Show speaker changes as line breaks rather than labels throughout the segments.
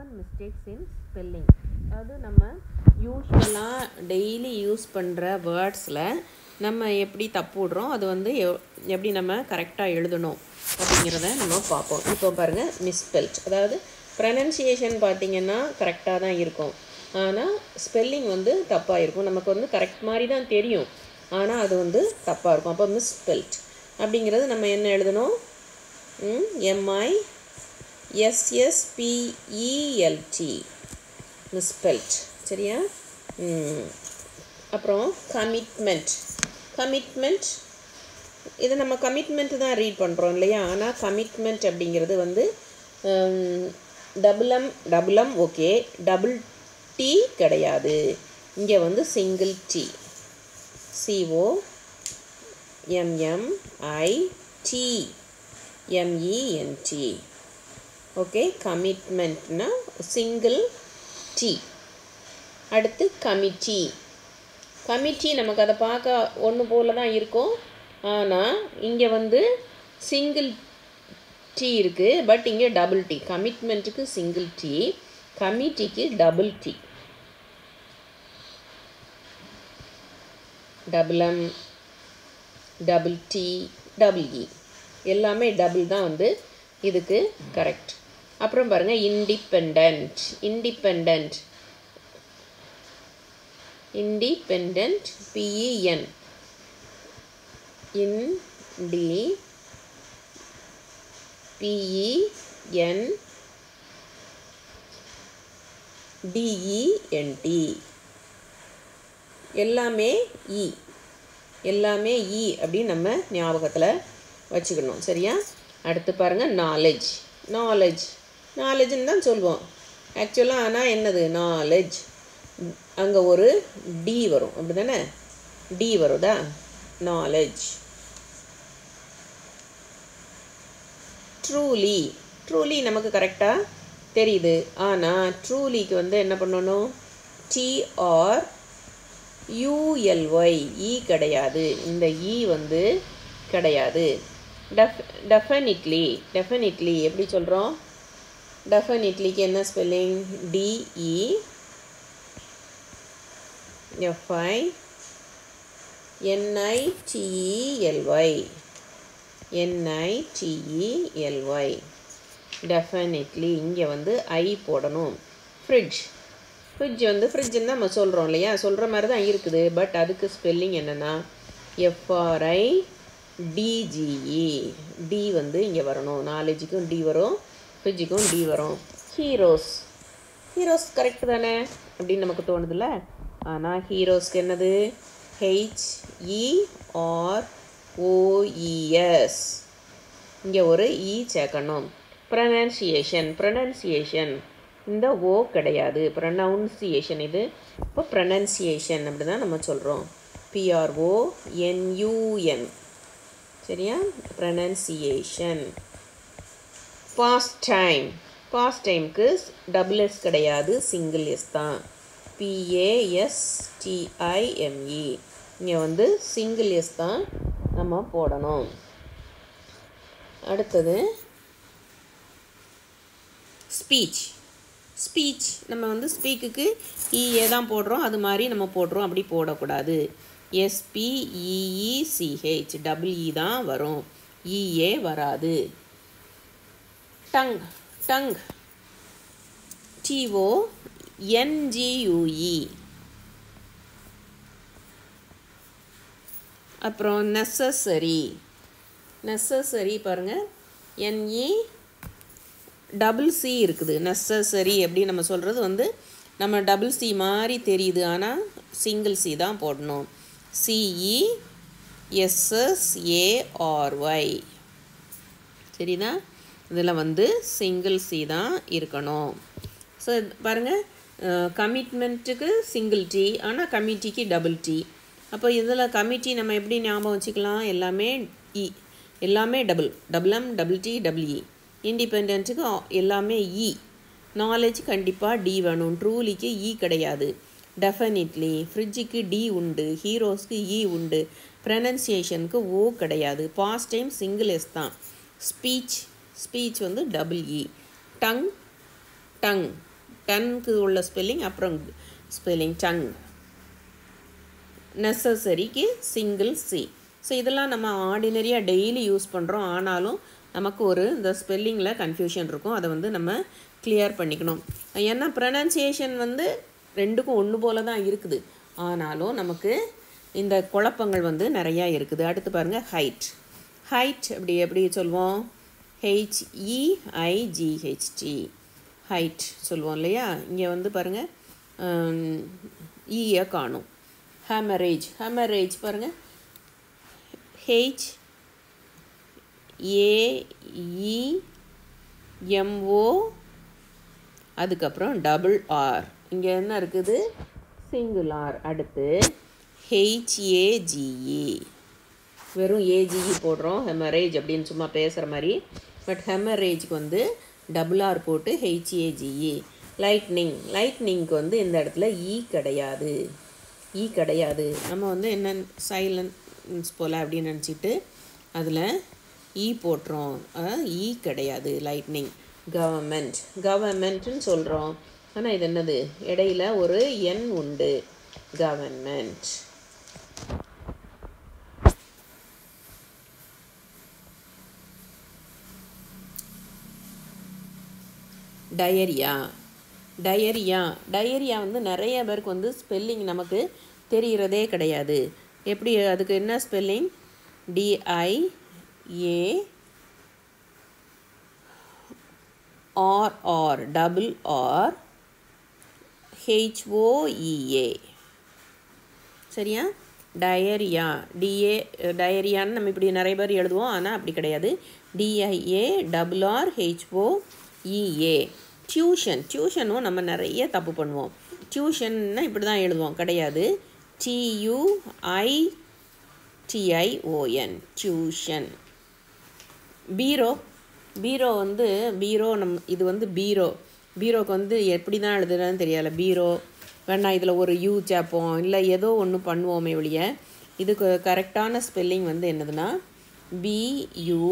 Common mistakes in spelling அதாவது நம்ம யூஸ்வலாக டெய்லி யூஸ் பண்ணுற வேர்ட்ஸில் நம்ம எப்படி தப்பு விடுறோம் அது வந்து எவ்- எப்படி நம்ம கரெக்டாக எழுதணும் அப்படிங்கிறத நம்ம பார்ப்போம் இப்போ பாருங்கள் மிஸ்பெல்ட் அதாவது ப்ரனன்சியேஷன் பார்த்தீங்கன்னா கரெக்டாக தான் இருக்கும் ஆனால் ஸ்பெல்லிங் வந்து தப்பாக இருக்கும் நமக்கு வந்து கரெக்ட் மாதிரி தான் தெரியும் ஆனால் அது வந்து தப்பாக இருக்கும் அப்போ மிஸ்பெல்ட் அப்படிங்கிறது நம்ம என்ன எழுதணும் எம்ஐ எஸ்எஸ்பிஇஎல்டி மிஸ்பெல்ட் சரியா ம். அப்புறம் கமிட்மெண்ட் கமிட்மெண்ட் இது நம்ம கமிட்மெண்ட் தான் ரீட் பண்ணுறோம் இல்லையா ஆனால் கமிட்மெண்ட் அப்படிங்கிறது வந்து double M double M okay double T கிடையாது இங்கே வந்து single T C O M M I T M E N T okay கமிட்மெண்ட்னா சிங்கிள் டி அடுத்து கமிட்டி கமிட்டி நமக்கு அதை பார்க்க ஒன்று போல தான் இருக்கும் ஆனால் இங்கே வந்து சிங்கிள் டி இருக்குது பட் இங்கே டபுள் டி கமிட்மெண்ட்டுக்கு சிங்கிள் டி கமிட்டிக்கு double T double M double T double E எல்லாமே டபுள் தான் வந்து இதுக்கு கரெக்ட் அப்புறம் பாருங்கள் independent independent independent P E N in D P E N D E N T எல்லாமே இ எல்லாமே இ அப்படின்னு நம்ம ஞாபகத்தில் வச்சுக்கணும் சரியா அடுத்து பாருங்கள் நாலேஜ் நாலேஜ் நாலேஜ்னு தான் சொல்லுவோம் ஆக்சுவலாக ஆனால் என்னது நாலேஜ் அங்கே ஒரு டி வரும் அப்படி தானே டி வருதா நாலேஜ் ட்ரூலி ட்ரூலி நமக்கு கரெக்டாக தெரியுது ஆனால் ட்ரூலிக்கு வந்து என்ன பண்ணணும் டிஆர் யூஎல்ஒய் இ கிடையாது இந்த இ வந்து கிடையாது டெஃப் டெஃபினிட்லி டெஃபினிட்லி எப்படி சொல்கிறோம் டெஃபினிட்லிக்கு என்ன spelling D E F I N I T E L Y N I T E L Y definitely இங்கே வந்து ஐ போடணும் ஃப்ரிட்ஜ் ஃப்ரிட்ஜ் வந்து ஃப்ரிட்ஜுன்னு நம்ம சொல்கிறோம் இல்லையா சொல்கிற மாதிரி தான் இருக்குது பட் அதுக்கு ஸ்பெல்லிங் என்னென்னா எஃப்ஆர்ஐ டிஜிஇ டி வந்து இங்கே வரணும் நாலேஜுக்கும் டி வரும் ஃப்ரிட்ஜுக்கும் டி வரும் ஹீரோஸ் ஹீரோஸ் கரெக்டு தானே அப்படின்னு நமக்கு தோணுதுல்ல ஆனால் ஹீரோஸ்க்கு என்னது ஹெச்இஆர் ஓஇஎஸ் இங்கே ஒரு இ சேர்க்கணும் ப்ரனன்சியேஷன் ப்ரனன்சியேஷன் இந்த ஓ கிடையாது ப்ரனவுன்சியேஷன் இது இப்போ ப்ரனன்சியேஷன் அப்படி தான் நம்ம சொல்கிறோம் பிஆர்ஓ என்யூஎன் சரியா ப்ரனன்சியேஷன் பாஸ்ட் டைம் பாஸ்ட் டைம்க்கு டபுள் எஸ் கிடையாது சிங்கிள் எஸ் தான் பிஏஎஸ்டிஐஎம்இ இங்கே வந்து சிங்கிள் எஸ் தான் நம்ம போடணும் அடுத்தது ஸ்பீச் ஸ்பீச் நம்ம வந்து ஸ்பீக்குக்கு இஏ தான் போடுறோம் அது மாதிரி நம்ம போடுறோம் அப்படி போடக்கூடாது எஸ்பிஇஇசிஹெச் டபுள் இ தான் வரும் இஏ வராது டங் டங் டிஓ என்ஜியூஇ அப்புறம் நெசசரி நெசசரி பாருங்கள் என்இ டபுள் சி இருக்குது நெசசரி அப்படின்னு நம்ம சொல்கிறது வந்து நம்ம டபுள் சி மாதிரி தெரியுது ஆனால் சிங்கிள் சி தான் போடணும் சிஇ எஸ்எஸ்ஏஆர்ஒய் சரிதா இதில் வந்து சிங்கிள் சி தான் இருக்கணும் ஸோ பாருங்கள் கமிட்மெண்ட்டுக்கு சிங்கிள் டி ஆனால் கமிட்டிக்கு டபுள் டி அப்போ இதில் கமிட்டி நம்ம எப்படி ஞாபகம் வச்சுக்கலாம் எல்லாமே இ எல்லாமே double double M double T double E இண்டிபெண்ட்டுக்கு எல்லாமே இ நாலேஜ் கண்டிப்பாக டி வேணும் ட்ரூலிக்கு இ கிடையாது டெஃபினிட்லி ஃப்ரிட்ஜுக்கு டி உண்டு ஹீரோஸ்க்கு இ உண்டு ப்ரனன்சியேஷனுக்கு ஓ கிடையாது பாஸ்ட் டைம் சிங்கிள் எஸ் தான் ஸ்பீச் ஸ்பீச் வந்து டபுள் இ டங் டங் டன்க்கு உள்ள ஸ்பெல்லிங் அப்புறம் ஸ்பெல்லிங் டங் நெசசரிக்கு சிங்கிள் சி ஸோ இதெல்லாம் நம்ம ஆர்டினரியாக டெய்லி யூஸ் பண்ணுறோம் ஆனாலும் நமக்கு ஒரு இந்த ஸ்பெல்லிங்கில் கன்ஃபியூஷன் இருக்கும் அதை வந்து நம்ம கிளியர் பண்ணிக்கணும் ஏன்னா ப்ரனன்சியேஷன் வந்து ரெண்டுக்கும் ஒன்று போல தான் இருக்குது ஆனாலும் நமக்கு இந்த குழப்பங்கள் வந்து நிறையா இருக்குது அடுத்து பாருங்கள் ஹைட் ஹைட் அப்படி எப்படி சொல்லுவோம் ஹெச்இஐஜிஹெச்டி ஹைட் சொல்லுவோம் இல்லையா இங்கே வந்து பாருங்கள் ஈயை காணும் ஹேமரேஜ் ஹேமரேஜ் பாருங்கள் ஹெச் ஏஇ எம்ஓ அதுக்கப்புறம் டபுள் ஆர் இங்கே என்ன இருக்குது சிங்கிள் ஆர் அடுத்து ஹெச்ஏஜிஇ வெறும் ஏஜிஇ போடுறோம் ஹெமரேஜ் அப்படின்னு சும்மா பேசுகிற மாதிரி பட் ஹெமரேஜ்க்கு வந்து டபுள் ஆர் போட்டு ஹெச்ஏஜிஇ லைட்னிங் லைட்னிங்க்கு வந்து இந்த இடத்துல இ கிடையாது இ கிடையாது நம்ம வந்து என்ன சைலன்ஸ் போல் அப்படின்னு நினச்சிட்டு அதில் இ போட்டுறோம் இ கிடையாது லைட்னிங் கவர்மெண்ட் கவர்மெண்ட்டுன்னு சொல்கிறோம் ஆனால் இது என்னது இடையில ஒரு எண் உண்டு கவர்மெண்ட் டயரியா டயரியா டயரியா வந்து நிறைய பேருக்கு வந்து ஸ்பெல்லிங் நமக்கு தெரிகிறதே கிடையாது எப்படி அதுக்கு என்ன spelling D I A R R double R H O E A சரியா டயரியா டிஏ டயரியான்னு நம்ம இப்படி நிறைய பேர் எழுதுவோம் ஆனால் அப்படி கிடையாது D I A double R H O E A tuition டியூஷனும் நம்ம நிறைய தப்பு பண்ணுவோம் டியூஷன்னா இப்படி தான் எழுதுவோம் கிடையாது டியூஐ டிஐஓஎன் டியூஷன் பீரோ பீரோ வந்து பீரோ நம் இது வந்து பீரோ பீரோக்கு வந்து எப்படி தான் எழுதுறதுன்னு தெரியல பீரோ வேணா இதில் ஒரு யூ சேர்ப்போம் இல்லை ஏதோ ஒன்று பண்ணுவோமே ஒழிய இதுக்கு கரெக்டான ஸ்பெல்லிங் வந்து என்னதுன்னா பியூ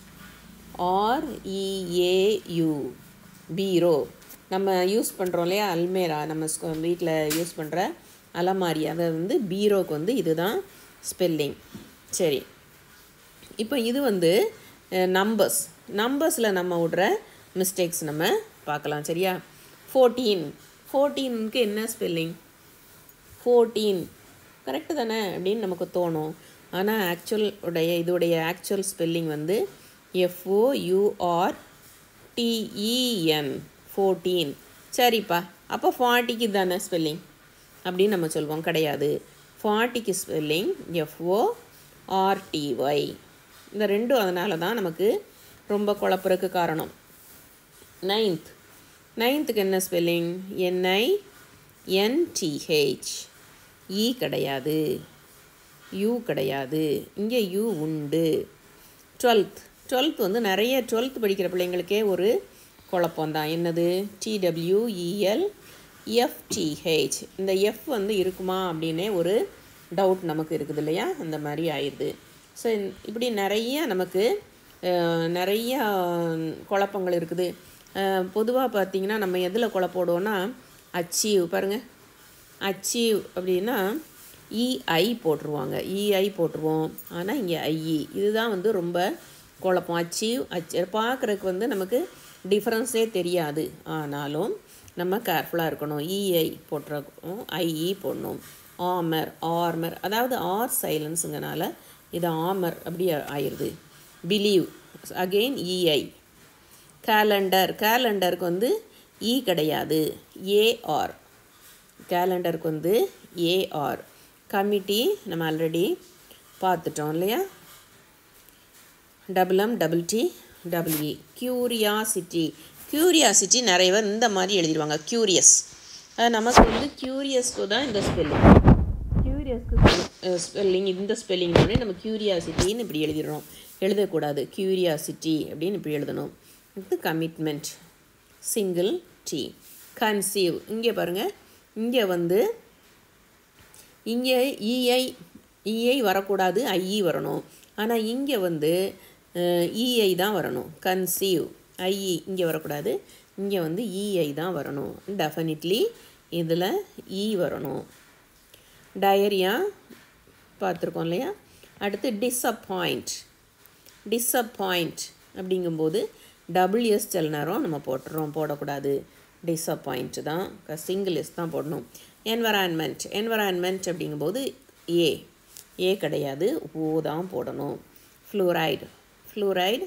ஆர்இஏயு பீரோ நம்ம யூஸ் பண்ணுறோம் இல்லையா அல்மேரா நம்ம வீட்டில் யூஸ் பண்ணுற அலமாரி அதை வந்து பீரோக்கு வந்து இதுதான் ஸ்பெல்லிங் சரி இப்போ இது வந்து நம்பர்ஸ் நம்பர்ஸில் நம்ம விடுற மிஸ்டேக்ஸ் நம்ம பார்க்கலாம் சரியா ஃபோர்டீன் ஃபோர்டீனுக்கு என்ன ஸ்பெல்லிங் ஃபோர்டீன் கரெக்டு தானே அப்படின்னு நமக்கு தோணும் ஆனால் ஆக்சுவல் உடைய இதோடைய ஆக்சுவல் ஸ்பெல்லிங் வந்து எஃப்ஓயூஆர் டிஇஎன் ஃபோர்டீன் சரிப்பா அப்போ ஃபார்ட்டிக்கு தானே ஸ்பெல்லிங் அப்படின்னு நம்ம சொல்லுவோம் கிடையாது ஃபார்ட்டிக்கு ஸ்பெல்லிங் எஃப்ஓ ஆர்டிஒய் இந்த ரெண்டும் அதனால தான் நமக்கு ரொம்ப குழப்பறதுக்கு காரணம் நைன்த் நைன்த்துக்கு என்ன ஸ்பெல்லிங் என்ஐ என்டிஹெச் இ கிடையாது யூ கிடையாது இங்கே யூ உண்டு டுவெல்த் டுவெல்த் வந்து நிறைய டுவெல்த் படிக்கிற பிள்ளைங்களுக்கே ஒரு குழப்பம்தான் என்னது டிடபிள்யூஇஎல் எஃப்டிஹெச் இந்த எஃப் வந்து இருக்குமா அப்படின்னே ஒரு டவுட் நமக்கு இருக்குது இல்லையா அந்த மாதிரி ஆயிடுது ஸோ இப்படி நிறைய நமக்கு நிறைய குழப்பங்கள் இருக்குது பொதுவாக பார்த்திங்கன்னா நம்ம எதில் குழப்போடுவோன்னா அச்சீவ் பாருங்கள் அச்சீவ் அப்படின்னா இஐ போட்டுருவாங்க இஐ போட்டுருவோம் ஆனால் இங்கே ஐஇ இதுதான் வந்து ரொம்ப குழப்பம் அச்சீவ் அச் பார்க்குறதுக்கு வந்து நமக்கு டிஃப்ரென்ஸே தெரியாது ஆனாலும் நம்ம கேர்ஃபுல்லாக இருக்கணும் இஐ போட்டுருக்கோம் ஐஇ போடணும் ஆமர் ஆர்மர் அதாவது ஆர் சைலன்ஸுங்கனால இது ஆமர் அப்படி ஆயிடுது பிலீவ் அகெயின் இஐ கேலண்டர் கேலண்டருக்கு வந்து இ கிடையாது ஏஆர் கேலண்டருக்கு வந்து ஏஆர் கமிட்டி நம்ம ஆல்ரெடி பார்த்துட்டோம் இல்லையா double M double T double E curiosity curiosity நிறைய பேர் இந்த மாதிரி எழுதிடுவாங்க க்யூரியஸ் நமக்கு வந்து க்யூரியஸ்க்கு தான் இந்த ஸ்பெல்லிங் க்யூரியஸ்க்கு ஸ்பெல்லிங் இந்த ஸ்பெல்லிங் வந்து நம்ம க்யூரியாசிட்டின்னு இப்படி எழுதிடுறோம் எழுதக்கூடாது க்யூரியாசிட்டி அப்படின்னு இப்படி எழுதணும் இது கமிட்மெண்ட் சிங்கிள் டி கன்சீவ் இங்கே பாருங்கள் இங்கே வந்து இங்கே இஐ இஐ வரக்கூடாது ஐஇ வரணும் ஆனால் இங்கே வந்து இஐ தான் வரணும் கன்சீவ் ஐஇ இங்கே வரக்கூடாது இங்கே வந்து இஐ தான் வரணும் டெஃபினெட்லி இதில் இ வரணும் டயரியா பார்த்துருக்கோம் இல்லையா அடுத்து டிஸப்பாயிண்ட் டிஸப்பாயிண்ட் அப்படிங்கும்போது டபுள் எஸ் சில நேரம் நம்ம போட்டுறோம் போடக்கூடாது டிஸப்பாயிண்ட் தான் சிங்கிள் எஸ் தான் போடணும் என்வரான்மெண்ட் என்வரான்மெண்ட் அப்படிங்கும்போது ஏ ஏ கிடையாது ஓ தான் போடணும் ஃப்ளூரைடு ஃப்ளூரைடு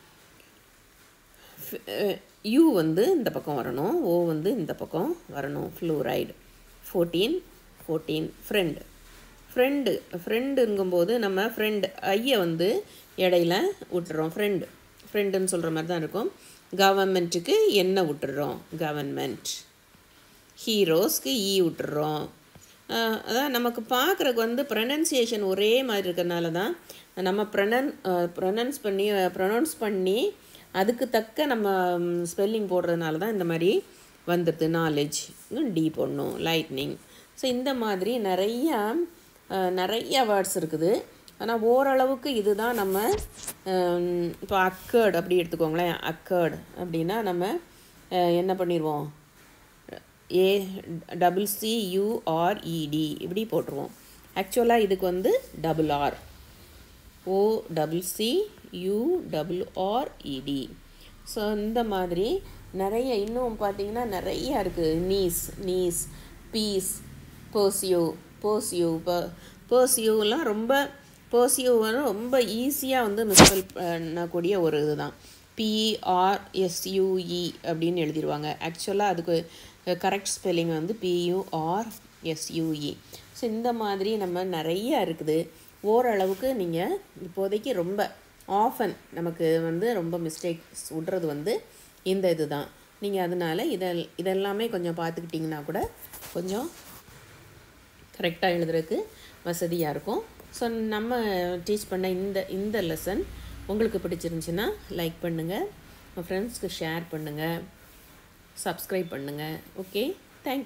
யூ வந்து இந்த பக்கம் வரணும் ஓ வந்து இந்த பக்கம் வரணும் fluoride fourteen fourteen friend friend ஃப்ரெண்டுங்கும்போது நம்ம ஃப்ரெண்டு ஐயை வந்து இடையில விட்டுறோம் ஃப்ரெண்டு ஃப்ரெண்டுன்னு சொல்கிற மாதிரி தான் இருக்கும் கவர்மெண்ட்டுக்கு என்ன விட்டுறோம் கவர்மெண்ட் ஹீரோஸ்க்கு ஈ விட்டுறோம் அதான் நமக்கு பார்க்குறக்கு வந்து ப்ரனன்சியேஷன் ஒரே மாதிரி இருக்கிறனால தான் நம்ம ப்ரனன் ப்ரொனன்ஸ் பண்ணி ப்ரொனவுன்ஸ் பண்ணி அதுக்கு தக்க நம்ம ஸ்பெல்லிங் போடுறதுனால தான் இந்த மாதிரி வந்துடுது நாலேஜ் டி போடணும் லைட்னிங் ஸோ இந்த மாதிரி நிறையா நிறைய வேர்ட்ஸ் இருக்குது ஆனால் ஓரளவுக்கு இதுதான் நம்ம இப்போ அக்கர்டு அப்படி எடுத்துக்கோங்களேன் அக்கர்டு அப்படின்னா நம்ம என்ன பண்ணிடுவோம் ஏ டபுள் சி யூஆர்இடி இப்படி போட்டுருவோம் ஆக்சுவலாக இதுக்கு வந்து double R O double C U double R E D so இந்த மாதிரி நிறைய இன்னும் பார்த்தீங்கன்னா நிறைய இருக்குது niece niece piece pursue pursue ப பர்சியூலாம் ரொம்ப பர்சியூ வந்து ரொம்ப ஈஸியாக வந்து மிஸ்பெல் பண்ணக்கூடிய ஒரு இதுதான் பிஆர்எஸ்யூஇ அப்படின்னு எழுதிடுவாங்க ஆக்சுவலாக அதுக்கு கரெக்ட் ஸ்பெல்லிங் வந்து பியூஆர்எஸ்யூஇ ஸோ இந்த மாதிரி நம்ம நிறைய இருக்குது ஓரளவுக்கு நீங்கள் இப்போதைக்கு ரொம்ப ஆஃபன் நமக்கு வந்து ரொம்ப மிஸ்டேக்ஸ் விட்றது வந்து இந்த இது தான் நீங்கள் அதனால் இதை இதெல்லாமே கொஞ்சம் பார்த்துக்கிட்டிங்கன்னா கூட கொஞ்சம் கரெக்டாக எழுதுறதுக்கு வசதியாக இருக்கும் ஸோ நம்ம டீச் பண்ண இந்த இந்த லெசன் உங்களுக்கு பிடிச்சிருந்துச்சின்னா லைக் பண்ணுங்கள் உங்கள் ஃப்ரெண்ட்ஸ்க்கு ஷேர் பண்ணுங்கள் சப்ஸ்கிரைப் பண்ணுங்கள் ஓகே